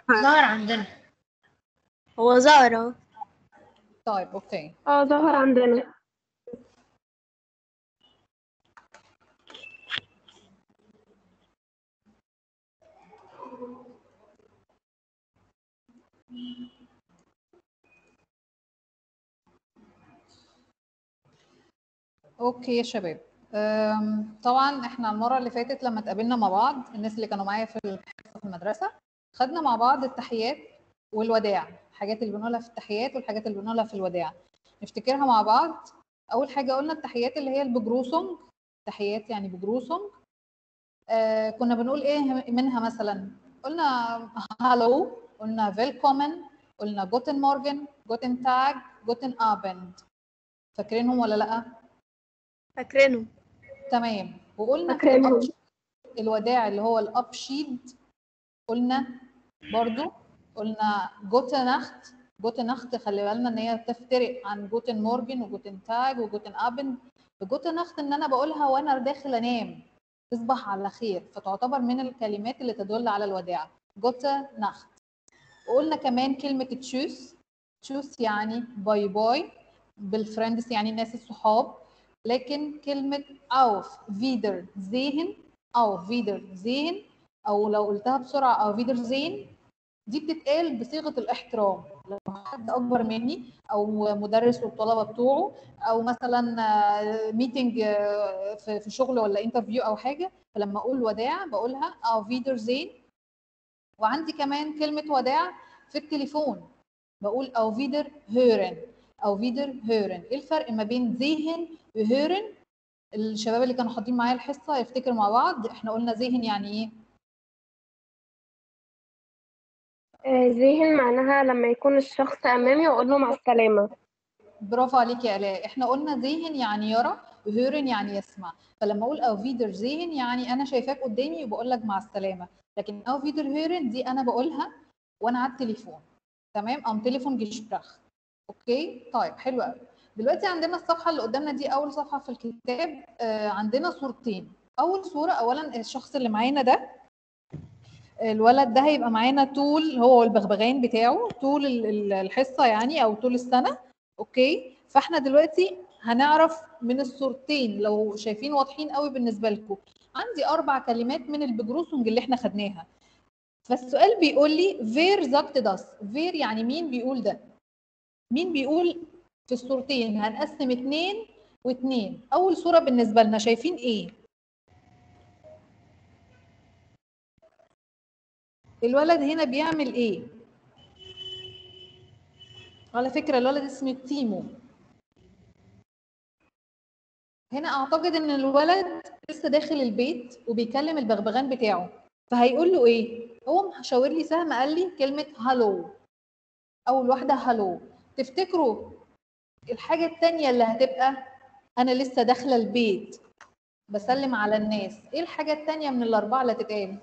ظهر عندنا هو ظهر اهو طيب اوكي اه ظهر عندنا اوكي يا شباب أم، طبعا احنا المره اللي فاتت لما اتقابلنا مع بعض الناس اللي كانوا معايا في الحصة في المدرسه خدنا مع بعض التحيات والوداع الحاجات اللي بنقولها في التحيات والحاجات اللي بنقولها في الوداع نفتكرها مع بعض اول حاجه قلنا التحيات اللي هي البجروسونج تحيات يعني بجروسونج آه كنا بنقول ايه منها مثلا قلنا هالو قلنا فيلكومن قلنا جوتن مورجن جوتن تاج جوتن ابند فاكرينهم ولا لا فاكرينه تمام وقلنا في فاكرينهم. الأب- الوداع اللي هو الابشيد قلنا برضو قلنا جوتن نخت جوتن نخت خلي بالنا ان هي تفترق عن جوتن مورجن وجوتن تاج وجوتن ابند جوتن نخت ان انا بقولها وانا داخل انام تصبح على خير فتعتبر من الكلمات اللي تدل على الوداع جوتن نخت وقلنا كمان كلمة تشوس تشوس يعني باي باي بالفريندز يعني الناس الصحاب لكن كلمة auf Wiedersehen auf Wiedersehen أو لو قلتها بسرعة auf Wiedersehen دي بتتقال بصيغة الاحترام لو حد أكبر مني أو مدرس والطلبة بتوعه أو مثلا ميتنج في في شغل ولا انترفيو أو حاجة فلما أقول وداع بقولها auf Wiedersehen وعندي كمان كلمة وداع في التليفون بقول auf Wiederhören أو Wiederhören إيه الفرق ما بين ذهن وهيرن الشباب اللي كانوا حاضرين معايا الحصه يفتكروا مع بعض احنا قلنا ذهن يعني ايه آه، ذهن معناها لما يكون الشخص أمامي وأقول له مع السلامة برافو عليك يا الاء احنا قلنا ذهن يعني يرى وهيرن يعني يسمع فلما اقول او فيدر ذهن يعني انا شايفاك قدامي وبقول لك مع السلامه لكن او فيدر هيرن دي انا بقولها وانا على التليفون تمام ام تليفون جيشبراخ اوكي طيب حلو قوي دلوقتي عندنا الصفحه اللي قدامنا دي اول صفحه في الكتاب آه عندنا صورتين اول صوره اولا الشخص اللي معانا ده الولد ده هيبقى معانا طول هو والبغبغان بتاعه طول ال- ال- الحصه يعني او طول السنه اوكي فاحنا دلوقتي هنعرف من الصورتين لو شايفين واضحين قوي بالنسبه لكم عندي اربع كلمات من البجروسنج اللي احنا خدناها فالسؤال بيقول لي فير زاكت داس فير يعني مين بيقول ده مين بيقول في الصورتين هنقسم اتنين واتنين اول صوره بالنسبه لنا شايفين ايه الولد هنا بيعمل ايه على فكره الولد اسمه تيمو هنا اعتقد ان الولد لسه داخل البيت وبيكلم البغبغان بتاعه فهيقول له ايه هو مشاور لي سهم قال لي كلمه هالو اول واحده هالو تفتكروا الحاجه التانية اللي هتبقى انا لسه داخله البيت بسلم على الناس ايه الحاجه التانية من الاربعه اللي هتتقال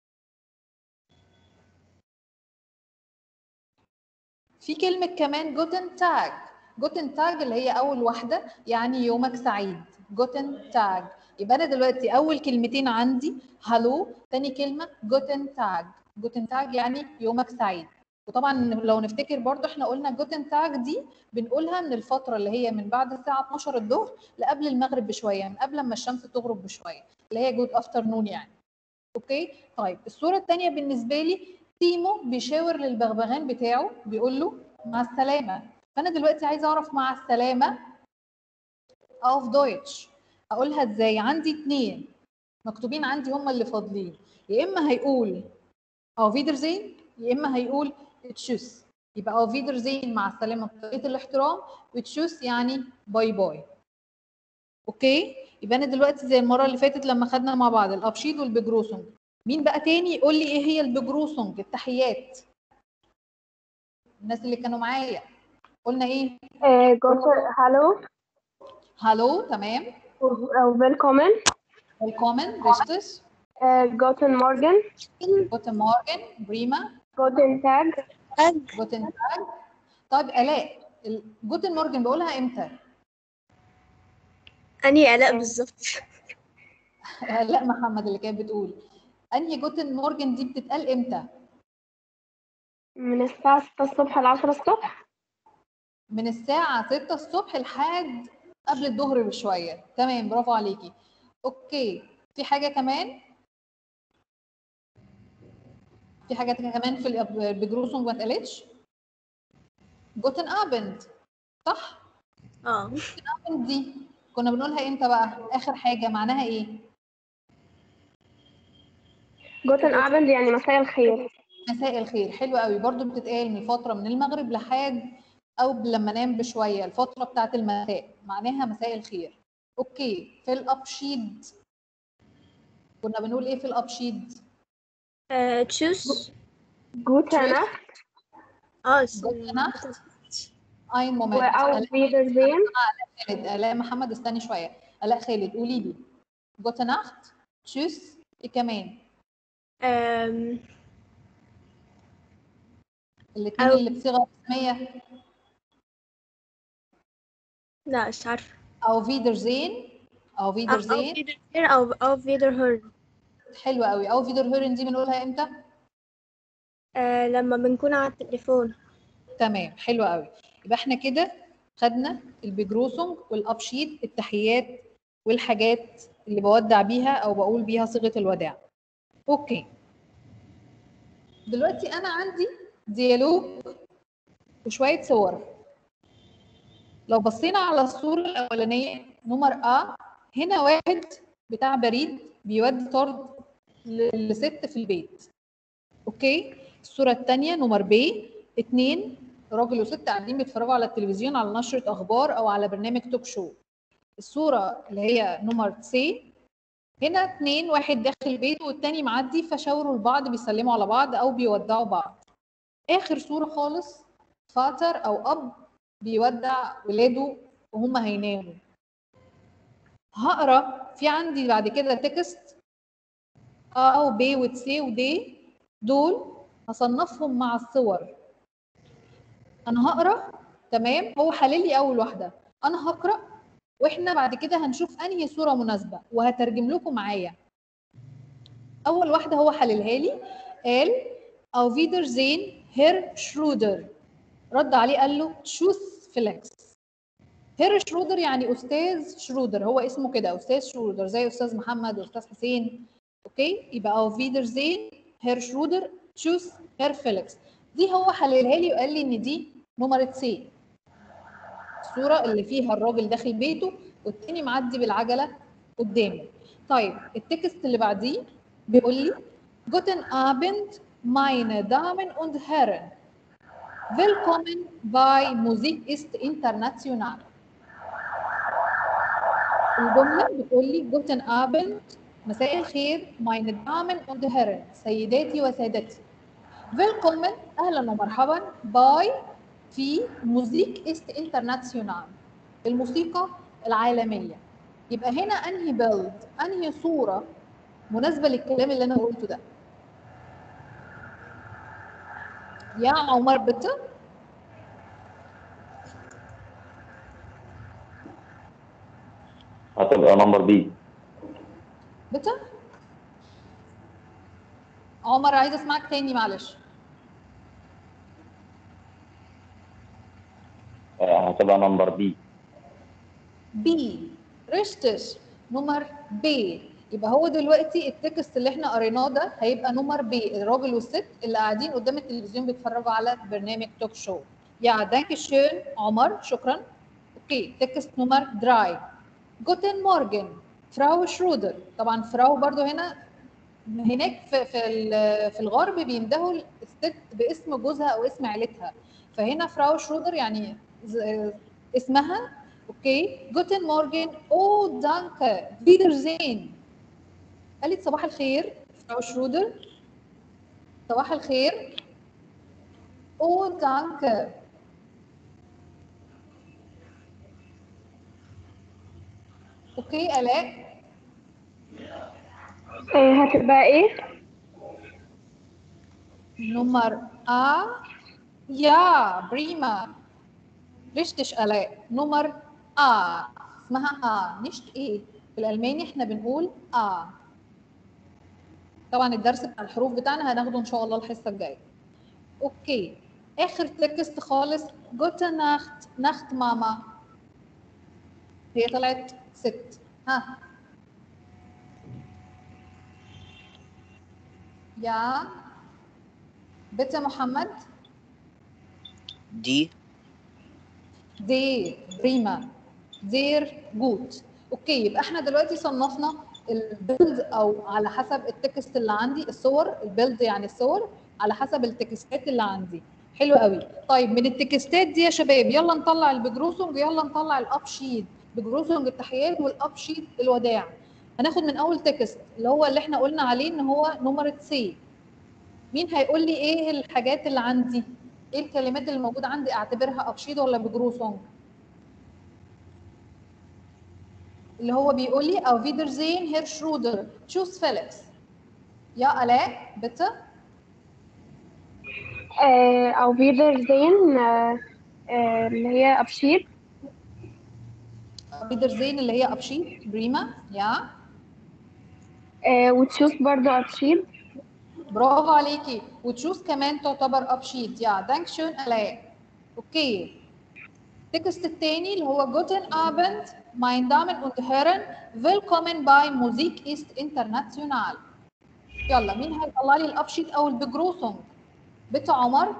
في كلمة كمان جوتن تاج جوتن تاج اللي هي أول واحدة يعني يومك سعيد جوتن تاج يبقى أنا دلوقتي أول كلمتين عندي هالو تاني كلمة جوتن تاج جوتن تاج يعني يومك سعيد وطبعا لو نفتكر برضو احنا قلنا جوتن تاج دي بنقولها من الفترة اللي هي من بعد الساعة 12 الظهر لقبل المغرب بشوية من قبل ما الشمس تغرب بشوية اللي هي جود افترنون يعني اوكي طيب الصورة التانية بالنسبة لي تيمو بيشاور للبغبغان بتاعه بيقول له مع السلامة فأنا دلوقتي عايزة أعرف مع السلامة auf دويتش أقولها إزاي عندي اتنين مكتوبين عندي هما اللي فاضلين يا إما هيقول auf Wiedersehen يا إما هيقول تشوس يبقى auf Wiedersehen مع السلامة بطريقة الاحترام وتشوس يعني باي باي اوكي يبقى انا دلوقتي زي المره اللي فاتت لما خدنا مع بعض الابشيد والبجروسونج مين بقى تاني يقول لي ايه هي البجروسونج التحيات الناس اللي كانوا معايا قلنا ايه آه، جوتن هالو هالو تمام أو فيلكومن ويلكومن ريشتس آه، جوتن مورجن جوتن مورجن بريما جوتن تاج جوتن تاج طيب الاء ال- جوتن مورجن بقولها امتى أنهي آلاء بالظبط لا محمد اللي كانت بتقول انهي جوتن مورجن دي بتتقال امتى من الساعة 6 الصبح ل 10 الصبح من الساعة 6 الصبح لحد قبل الظهر بشوية تمام برافو عليكي اوكي في حاجة كمان في حاجة كمان في الأب- البجروسونج ما اتقالتش جوتن ابند صح اه ابند دي كنا بنقولها امتى بقى اخر حاجة معناها ايه جوتن ابند يعني مساء الخير مساء الخير حلو قوي برضو بتتقال من فترة من المغرب لحد أو لما نام بشوية الفترة بتاعت المساء معناها مساء الخير أوكي في الأبشيد كنا بنقول إيه في الأبشيد تشوز جوتن ناخت اه Gute Nacht. أين مومنت أو فيدرزين خالد آلاء محمد استني شوية آلاء خالد قولي لي جوتا ناخت تشوس إيه كمان أم، الاتنين أو- اللي بصيغة رسمية لا مش عارفة أو فيدرزين أو أو فيدرزين فيدر هير أو أو فيدر هيرن حلوة قوي أو فيدر هورن دي بنقولها إمتى؟ آه لما بنكون على التليفون تمام حلو قوي يبقى احنا كده خدنا البيجروسونج والابشيد التحيات والحاجات اللي بودع بيها او بقول بيها صيغه الوداع اوكي دلوقتي انا عندي ديالوج وشويه صور لو بصينا على الصوره الاولانيه نمر ا هنا واحد بتاع بريد بيودي طرد ل- لست في البيت اوكي الصوره الثانيه نمر ب اتنين راجل وست قاعدين بيتفرجوا على التلفزيون على نشرة أخبار أو على برنامج توك شو الصورة اللي هي نمر سي هنا اتنين واحد داخل البيت والتاني معدي فشاوروا لبعض بيسلموا على بعض أو بيودعوا بعض آخر صورة خالص فاتر أو أب بيودع ولاده وهم هيناموا هقرا في عندي بعد كده تكست ا وب وتسي ودي دول هصنفهم مع الصور انا هقرا تمام هو حلل لي اول واحده انا هقرا واحنا بعد كده هنشوف انهي صوره مناسبه وهترجم لكم معايا اول واحده هو حللها لي قال او فيدر زين هير شرودر رد عليه قال له تشوس فليكس هير شرودر يعني استاذ شرودر هو اسمه كده استاذ شرودر زي استاذ محمد واستاذ حسين اوكي يبقى او فيدر زين هير شرودر تشوس هير فيليكس دي هو حللها لي وقال لي ان دي نمرة سي الصورة اللي فيها الراجل داخل بيته والتاني معدي بالعجلة قدامه طيب التكست اللي بعديه بيقول لي Guten Abend meine Damen und Herren Willkommen bei Musik ist international الجملة بتقول لي Guten Abend مساء الخير meine Damen und Herren سيداتي وسادتي Willkommen أهلا ومرحبا باي في موزيك است انترناسيونال الموسيقى العالمية يبقى هنا أنهي بيلد أنهي صورة مناسبة للكلام اللي أنا قلته ده يا عمر بت هتبقى نمبر بي بت عمر عايز اسمعك تاني معلش آه، هتبقى نمبر بي بي رشتش نمر بي يبقى هو دلوقتي التكست اللي احنا قريناه ده هيبقى نمر بي الراجل والست اللي قاعدين قدام التلفزيون بيتفرجوا على برنامج توك شو يا دانك شön عمر شكرا اوكي تكست نمر دراي جوتن مورجن فراو شرودر طبعا فراو برضو هنا هناك في في ال- في الغرب بيندهوا الست باسم جوزها او اسم عيلتها فهنا فراو شرودر يعني ز- اسمها اوكي جوتن مورجن او دانكه فيدرزين قالت صباح الخير فراو شرودر صباح الخير او دانكه اوكي الاء إيه هتبقى ايه نمر A يا بريما رشتش الاء نمر A اسمها A نشت ايه بالالماني احنا بنقول A طبعا الدرس بتاع الحروف بتاعنا هناخده ان شاء الله الحصه الجايه اوكي اخر تكست خالص جوتا ناخت ناخت ماما هي طلعت ست ها يا بيتا محمد دي دير بريما دير جوت اوكي يبقى احنا دلوقتي صنفنا البيلد او على حسب التكست اللي عندي الصور البيلد يعني الصور على حسب التكستات اللي عندي حلو قوي طيب من التكستات دي يا شباب يلا نطلع البجروسنج يلا نطلع الاب شيت بجروسنج التحيات والاب شيت الوداع هناخد من اول تكست اللي هو اللي احنا قلنا عليه ان هو نمرة سي مين هيقول لي ايه الحاجات اللي عندي ايه الكلمات اللي موجوده عندي اعتبرها ابشيد ولا بجروسونج اللي هو بيقول لي او فيدرزين هير شرودر تشوز فيليكس يا الاء بيتا آه، أو فيدر زين آه، آه، اللي هي أبشير فيدرزين اللي هي ابشيد بريما يا آه، وتشوز برضو أبشير برافو عليكي وتشوز كمان تعتبر ابشيد يا دانك شون الاء اوكي التكست الثاني اللي هو جوتن ابند mein Damen und Herren willkommen bei Musik ist international يلا مين هيطلع لي الابشيد او البجروسونج بت عمر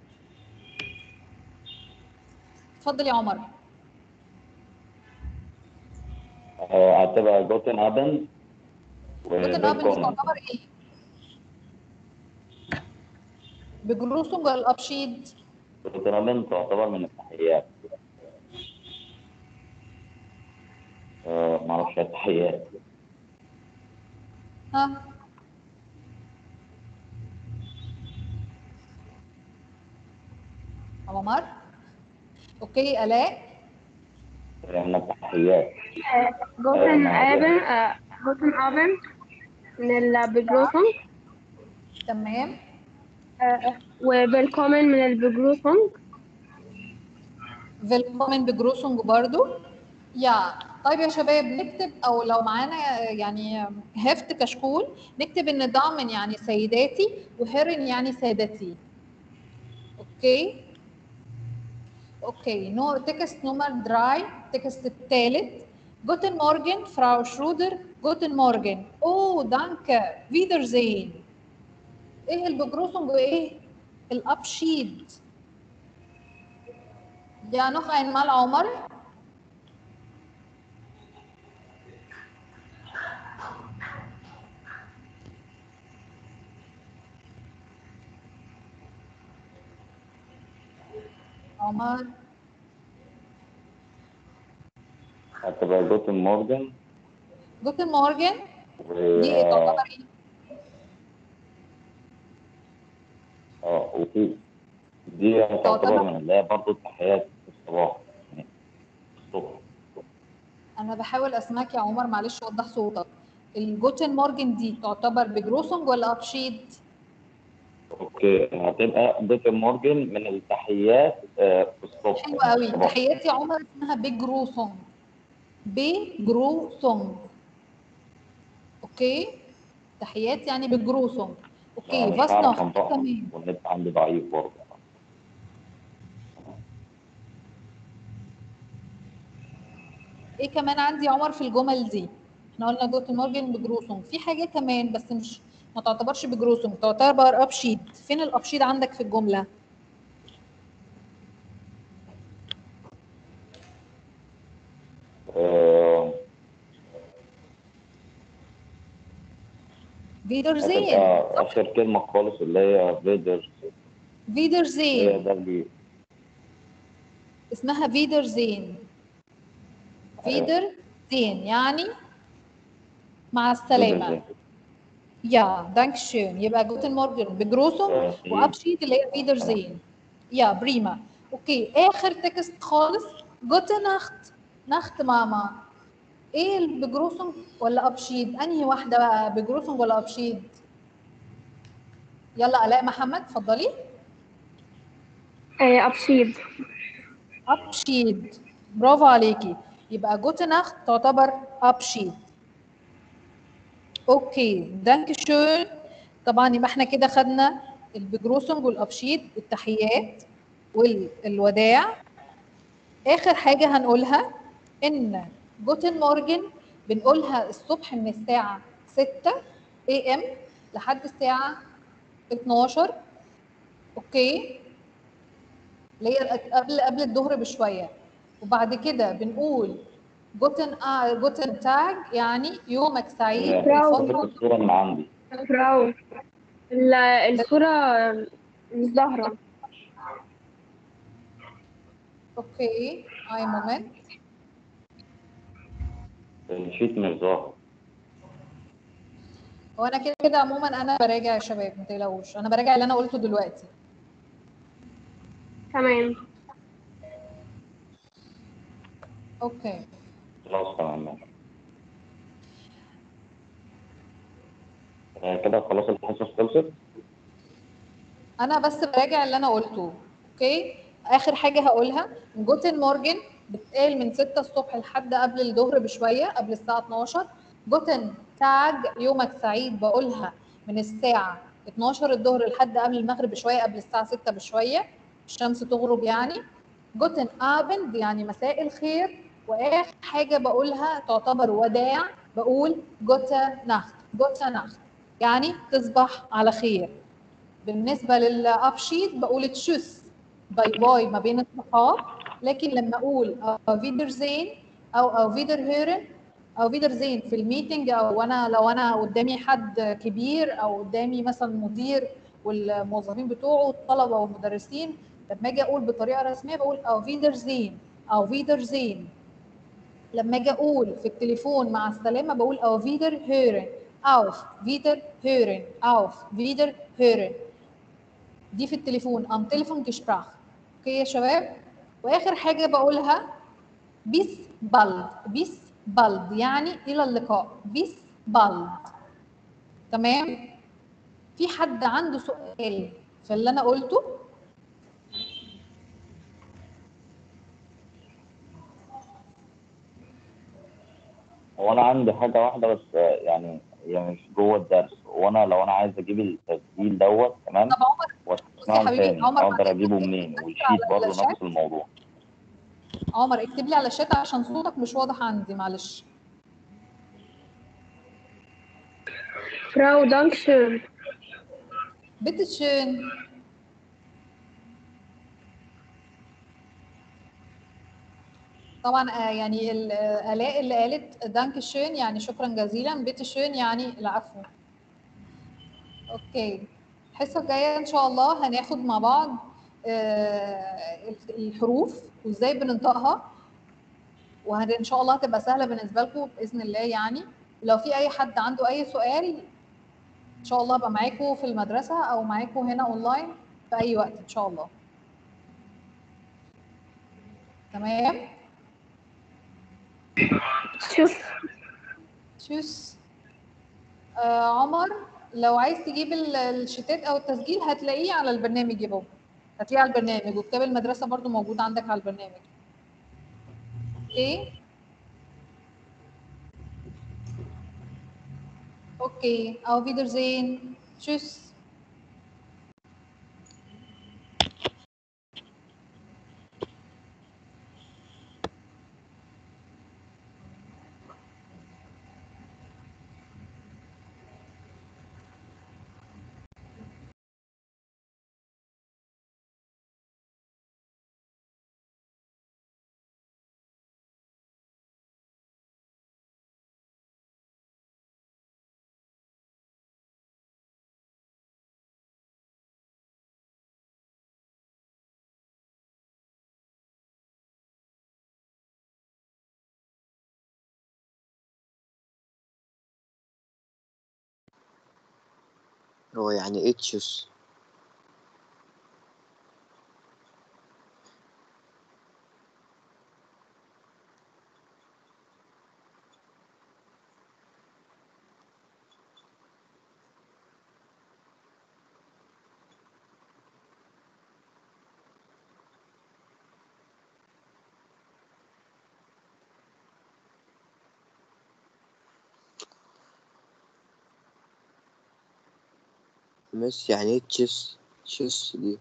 اتفضل يا عمر آه، هتبقى جوتن ابن جوتن ابند وبيلكومن تعتبر ايه بجروسونج ولا الابشيد جوتن ابن تعتبر من التحيات آه، معرفش التحيات ها عمر اوكي الاء من التحيات جوتن آه، أبن آه، جوتن أبن من البجروسون تمام وبالكومن من البجروسون فيلكومن بجروسونج برضو يا طيب يا شباب نكتب او لو معانا يعني هفت كشكول نكتب ان دامن يعني سيداتي وهيرن يعني سادتي اوكي اوكي نو تكست نمر دراي تكست الثالث جوتن مورجن فراو شرودر جوتن مورجن اوه دانكه فيدرزين ايه البجروسونج وايه الابشيد Ja, noch einmal, Omar. عمر هتبقى جوتن مورجن جوتن مورجن و دي إيه تعتبر ايه؟ اه وفي دي تعتبر من اللي هي برضه التحيات في الصباح يعني الصبح انا بحاول اسمعك يا عمر معلش وضح صوتك الجوتن مورجن دي تعتبر بجروسونج ولا ابشيد؟ اوكي هتبقى جوتن مورجن من التحيات آه، في الصبح حلو قوي الصباح. تحياتي يا عمر اسمها بجروسونج بجروسونج اوكي تحيات يعني بجروسونج اوكي أنا مش بس هعرف ناخد انطقها تمام والنت عندي ضعيف برضه ايه كمان عندي يا عمر في الجمل دي احنا قلنا جوتن مورجن بجروسونج في حاجه كمان بس مش ما تعتبرش بجروسونج تعتبر ابشيد فين الابشيد عندك في الجمله آه، فيدرزين هتبقى اخر كلمه خالص اللي هي فيدر هي فيدرزين ده اللي اسمها فيدرزين فيدرزين يعني مع السلامه فيدر يا دانك شون يبقى جوتن مورجن بجروسونج آه، وابشيد اللي هي فيدرزين يا بريما اوكي اخر تكست خالص جوتن ناخت ناخت ماما ايه البجروسونج ولا ابشيد انهي واحده بقى بجروسونج ولا ابشيد يلا الاء محمد اتفضلي آه، أبشير ابشيد برافو عليكي يبقى جوتة ناخت تعتبر ابشيد اوكي دانك شون طبعا يبقى احنا كده خدنا البجروسنج والابشيد التحيات والوداع اخر حاجه هنقولها ان جوتن مورجن بنقولها الصبح من الساعه 6 اي ام لحد الساعه 12 اوكي اللي هي قبل قبل الظهر بشويه وبعد كده بنقول جوتن آه جوتن تاج يعني يومك سعيد براو. بفضل شفت الصورة من عندي براو ال- الصورة مش ظاهرة اوكي اي مومنت الشيت مش ظاهر هو انا كده كده عموما انا براجع يا شباب ما تقلقوش انا براجع اللي انا قلته دلوقتي تمام اوكي خلاص تمام ماشي. آه، كده خلاص الحصص خلصت انا بس براجع اللي انا قلته اوكي اخر حاجه هقولها جوتن مورجن بتقال من 6 الصبح لحد قبل الظهر بشويه قبل الساعه 12 جوتن تاج يومك سعيد بقولها من الساعه 12 الظهر لحد قبل المغرب بشويه قبل الساعه 6 بشويه الشمس تغرب يعني جوتن ابند يعني مساء الخير واخر حاجه بقولها تعتبر وداع بقول جوتا نخت جوتا نخت يعني تصبح على خير بالنسبه للابشيد بقول تشوس باي باي ما بين الصحاب لكن لما اقول فيدر زين او او فيدر هيرن او فيدر زين في الميتنج او انا لو انا قدامي حد كبير او قدامي مثلا مدير والموظفين بتوعه والطلبه والمدرسين لما اجي اقول بطريقه رسميه بقول او فيدر زين او فيدر زين لما اجي اقول في التليفون مع السلامه بقول او فيدر هيرن auf wieder hören auf wieder hören دي في التليفون ام تليفون جسبراخ اوكي يا شباب واخر حاجه بقولها بيس بالد بيس بالد يعني الى اللقاء بيس بالد تمام في حد عنده سؤال في اللي انا قلته هو انا عندي حاجه واحده بس آه، يعني هي مش جوه الدرس وانا لو انا عايز اجيب التسجيل دوت تمام طب عمر واسمعهم حبيبي، تاني عمر اقدر معلش اجيبه اكتب منين لي والشيت على برضه الشات. نفس الموضوع عمر اكتب لي على الشات عشان صوتك مش واضح عندي معلش فراو دانكشن bitte schön طبعا آه، يعني ال- آه، الاء اللي قالت دانك شön يعني شكرا جزيلا بيت شön يعني العفو اوكي الحصه الجايه ان شاء الله هناخد مع بعض آه، الحروف وازاي بننطقها وان شاء الله هتبقى سهله بالنسبه لكم باذن الله يعني لو في اي حد عنده اي سؤال ان شاء الله ابقى معاكم في المدرسه او معاكم هنا اونلاين في اي وقت ان شاء الله تمام شوف تشوس آه عمر لو عايز تجيب ال- الشيتات او التسجيل هتلاقيه على البرنامج يا بابا هتلاقيه على البرنامج وكتاب المدرسه برضو موجود عندك على البرنامج اوكي اوكي auf Wiedersehen tschüss هو يعني ايه تشوس مش يعني ايه تشيس تشوس دي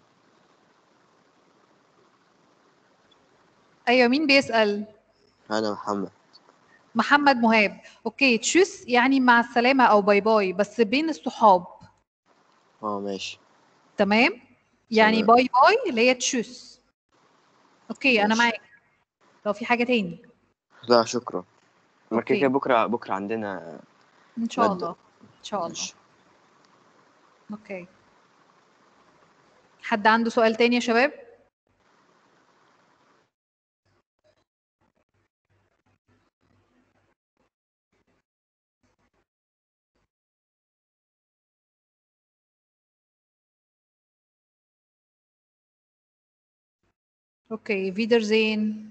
ايوه مين بيسأل انا محمد محمد مهاب اوكي تشوس يعني مع السلامة او باي باي بس بين الصحاب اه ماشي تمام يعني تمام. باي باي اللي هي تشوس اوكي انا ماشي. معاك لو في حاجة تاني لا شكرا ما كده أوكي. كده بكره بكره عندنا ان شاء مادة. الله ان شاء الله ماشي. اوكي حد عنده سؤال تاني يا شباب اوكي فيدرزين